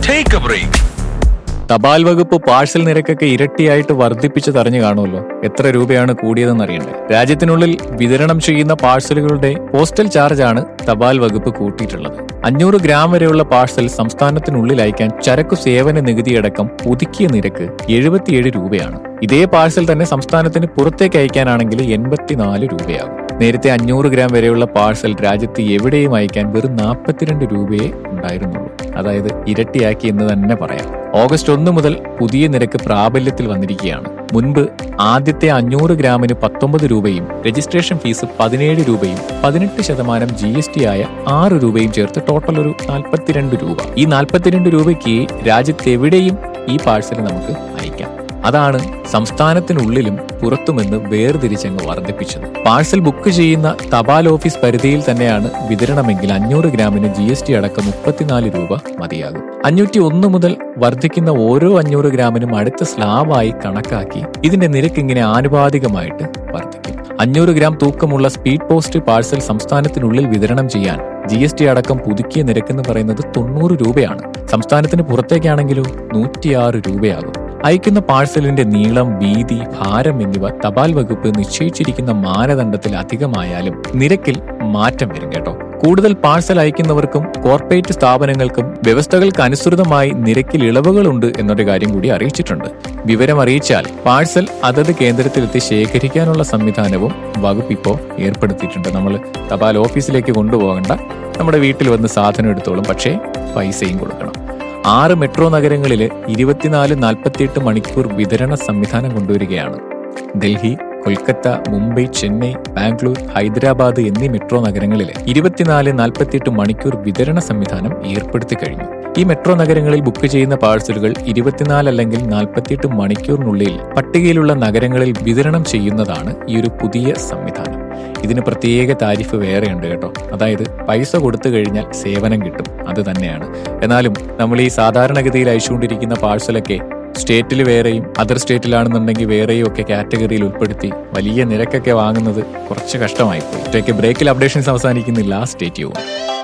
Take a break. തപാൽ വകുപ്പ് parcel നിരക്കൊക്കെ ഇരട്ടിയായിട്ട് വർദ്ധിപ്പിച്ച് തറഞ്ഞു കാണുമല്ലോ എത്ര രൂപയാണ് കൂടിയതെന്ന് അറിയണ്ടേ രാജ്യത്തിനുള്ളിൽ വിതരണം ചെയ്യുന്ന പാഴ്സലുകളുടെ പോസ്റ്റൽ ചാർജാണ് തപാൽ വകുപ്പ് കൂട്ടിയിട്ടുള്ളത് അഞ്ഞൂറ് ഗ്രാം വരെയുള്ള പാഴ്സൽ സംസ്ഥാനത്തിനുള്ളിൽ അയക്കാൻ ചരക്കു സേവന നികുതിയടക്കം പുതുക്കിയ നിരക്ക് എഴുപത്തിയേഴ് രൂപയാണ് ഇതേ പാഴ്സൽ തന്നെ സംസ്ഥാനത്തിന് പുറത്തേക്ക് അയക്കാനാണെങ്കിൽ എൺപത്തിനാല് രൂപയാകും നേരത്തെ അഞ്ഞൂറ് ഗ്രാം വരെയുള്ള പാഴ്സൽ രാജ്യത്ത് എവിടെയും അയക്കാൻ വെറും നാൽപ്പത്തിരണ്ട് രൂപയേ ഉണ്ടായിരുന്നുള്ളൂ അതായത് ഇരട്ടിയാക്കി എന്ന് തന്നെ പറയാം ഓഗസ്റ്റ് ഒന്ന് മുതൽ പുതിയ നിരക്ക് പ്രാബല്യത്തിൽ വന്നിരിക്കുകയാണ് മുൻപ് ആദ്യത്തെ അഞ്ഞൂറ് ഗ്രാമിന് പത്തൊമ്പത് രൂപയും രജിസ്ട്രേഷൻ ഫീസ് പതിനേഴ് രൂപയും പതിനെട്ട് ശതമാനം ജി എസ് ടി ആയ ആറ് രൂപയും ചേർത്ത് ടോട്ടൽ ഒരു നാൽപ്പത്തിരണ്ട് രൂപ ഈ നാൽപ്പത്തിരണ്ട് രൂപയ്ക്ക് രാജ്യത്ത് എവിടെയും ഈ പാഴ്സൽ നമുക്ക് അയക്കാം അതാണ് സംസ്ഥാനത്തിനുള്ളിലും പുറത്തുമെന്ന് വേർതിരിച്ചങ്ങ് വർദ്ധിപ്പിച്ചത് പാഴ്സൽ ബുക്ക് ചെയ്യുന്ന തപാൽ ഓഫീസ് പരിധിയിൽ തന്നെയാണ് വിതരണമെങ്കിൽ അഞ്ഞൂറ് ഗ്രാമിന് ജി എസ് ടി അടക്കം മുപ്പത്തിനാല് രൂപ മതിയാകും അഞ്ഞൂറ്റി ഒന്ന് മുതൽ വർദ്ധിക്കുന്ന ഓരോ അഞ്ഞൂറ് ഗ്രാമിനും അടുത്ത സ്ലാബായി കണക്കാക്കി ഇതിന്റെ നിരക്ക് ഇങ്ങനെ ആനുപാതികമായിട്ട് വർദ്ധിക്കും അഞ്ഞൂറ് ഗ്രാം തൂക്കമുള്ള സ്പീഡ് പോസ്റ്റ് പാഴ്സൽ സംസ്ഥാനത്തിനുള്ളിൽ വിതരണം ചെയ്യാൻ ജി എസ് ടി അടക്കം പുതുക്കിയ നിരക്കെന്ന് പറയുന്നത് തൊണ്ണൂറ് രൂപയാണ് സംസ്ഥാനത്തിന് പുറത്തേക്കാണെങ്കിലോ നൂറ്റിയാറ് രൂപയാകും അയക്കുന്ന പാഴ്സലിന്റെ നീളം വീതി ഭാരം എന്നിവ തപാൽ വകുപ്പ് നിശ്ചയിച്ചിരിക്കുന്ന മാനദണ്ഡത്തിൽ അധികമായാലും നിരക്കിൽ മാറ്റം വരും കേട്ടോ കൂടുതൽ പാഴ്സൽ അയക്കുന്നവർക്കും കോർപ്പറേറ്റ് സ്ഥാപനങ്ങൾക്കും വ്യവസ്ഥകൾക്ക് അനുസൃതമായി നിരക്കിൽ ഇളവുകളുണ്ട് എന്നൊരു കാര്യം കൂടി അറിയിച്ചിട്ടുണ്ട് വിവരം അറിയിച്ചാൽ പാഴ്സൽ അതത് കേന്ദ്രത്തിലെത്തി ശേഖരിക്കാനുള്ള സംവിധാനവും വകുപ്പ് ഇപ്പോൾ ഏർപ്പെടുത്തിയിട്ടുണ്ട് നമ്മൾ തപാൽ ഓഫീസിലേക്ക് കൊണ്ടുപോകണ്ട നമ്മുടെ വീട്ടിൽ വന്ന് സാധനം എടുത്തോളും പക്ഷേ പൈസയും കൊടുക്കണം ആറ് മെട്രോ നഗരങ്ങളിൽ ഇരുപത്തിനാല് നാൽപ്പത്തിയെട്ട് മണിക്കൂർ വിതരണ സംവിധാനം കൊണ്ടുവരികയാണ് ഡൽഹി കൊൽക്കത്ത മുംബൈ ചെന്നൈ ബാംഗ്ലൂർ ഹൈദരാബാദ് എന്നീ മെട്രോ നഗരങ്ങളിൽ ഇരുപത്തിനാല് നാൽപ്പത്തിയെട്ട് മണിക്കൂർ വിതരണ സംവിധാനം ഏർപ്പെടുത്തി കഴിഞ്ഞു ഈ മെട്രോ നഗരങ്ങളിൽ ബുക്ക് ചെയ്യുന്ന പാഴ്സലുകൾ ഇരുപത്തിനാല് അല്ലെങ്കിൽ നാൽപ്പത്തിയെട്ട് മണിക്കൂറിനുള്ളിൽ പട്ടികയിലുള്ള നഗരങ്ങളിൽ വിതരണം ചെയ്യുന്നതാണ് ഈ ഒരു പുതിയ സംവിധാനം ഇതിന് പ്രത്യേക താരിഫ് വേറെയുണ്ട് കേട്ടോ അതായത് പൈസ കൊടുത്തു കഴിഞ്ഞാൽ സേവനം കിട്ടും അത് തന്നെയാണ് എന്നാലും നമ്മൾ ഈ സാധാരണഗതിയിൽ അയച്ചുകൊണ്ടിരിക്കുന്ന പാഴ്സലൊക്കെ സ്റ്റേറ്റിൽ വേറെയും അതർ സ്റ്റേറ്റിലാണെന്നുണ്ടെങ്കിൽ വേറെയും ഒക്കെ കാറ്റഗറിയിൽ ഉൾപ്പെടുത്തി വലിയ നിരക്കൊക്കെ വാങ്ങുന്നത് കുറച്ച് കഷ്ടമായി പോയി ബ്രേക്കിൽ അപ്ഡേഷൻസ് അവസാനിക്കുന്നില്ല സ്റ്റേറ്റ് യു